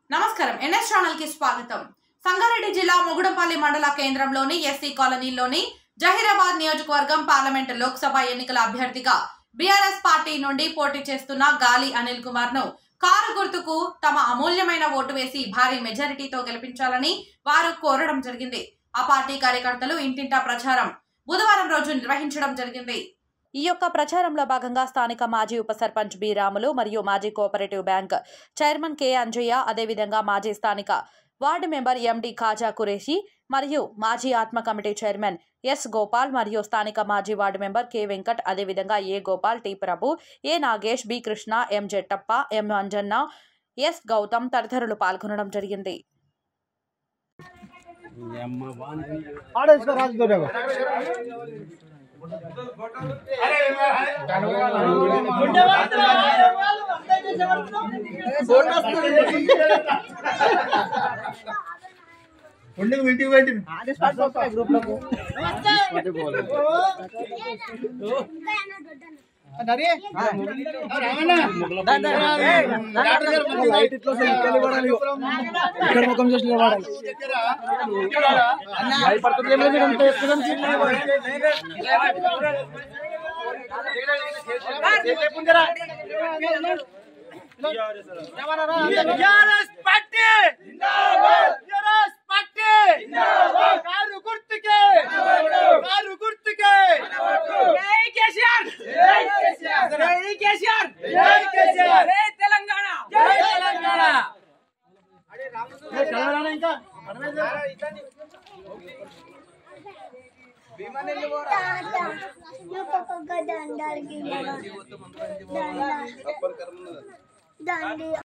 నమస్కారం NS channel కి స్వాగతం సంగారెడ్డి జిల్లా ముగుడంపల్లి మండల కేంద్రంలోని ఎస్సీ కాలనీలోని జహీరాబాద్ నియోజకవర్గం పార్లమెంట్ లోక్సభ ఎన్నికల అభ్యర్థిగా బీఆర్ఎస్ పార్టీ నుండి పోటీ చేస్తున్న గాలి అనిల్ కుమార్ ను కారు గుర్తుకు తమ అమూల్యమైన ఓటు వేసి భారీ మెజారిటీతో గెలిపించాలని వారు కోరడం జరిగింది ఆ పార్టీ కార్యకర్తలు ఇంటింటా ప్రచారం బుధవారం రోజు నిర్వహించడం జరిగింది ఈ యొక్క ప్రచారంలో భాగంగా స్థానిక మాజీ ఉప సర్పంచ్ బి రాములు మరియు మాజీ cooperative bank chairman K Anjaiah అదేవిధంగా మాజీ స్థానిక ward member MD Khaja Qureshi మరియు మాజీ ఆత్మ కమిటీ చైర్మన్ ఎస్ గోపాల్ మరియు స్థానిక మాజీ వార్డు మెంబర్ కె వెంకట్ అదేవిధంగా A Gopal T Prabhu A Nagesh B Krishna M Jattappa M Anjanna S Gautam తదితరులు పాల్గొనడం జరిగింది ఆడేసుకో రాజుకోరేమో ఉండి ఇంటికి పెట్టి ఇక్కడ ముఖం చేసి నిలబడాలి భయపడుతుంది ఏం లేదు, ఇంత ఎత్తు నుంచి. TRS party TRS party car గుర్తుకే కారు గుర్తుకే జై కేసీఆర్ జై కేసీఆర్ జై కేసీఆర్ జై కేసీఆర్ జై తెలంగాణ జై తెలంగాణ దండ దండ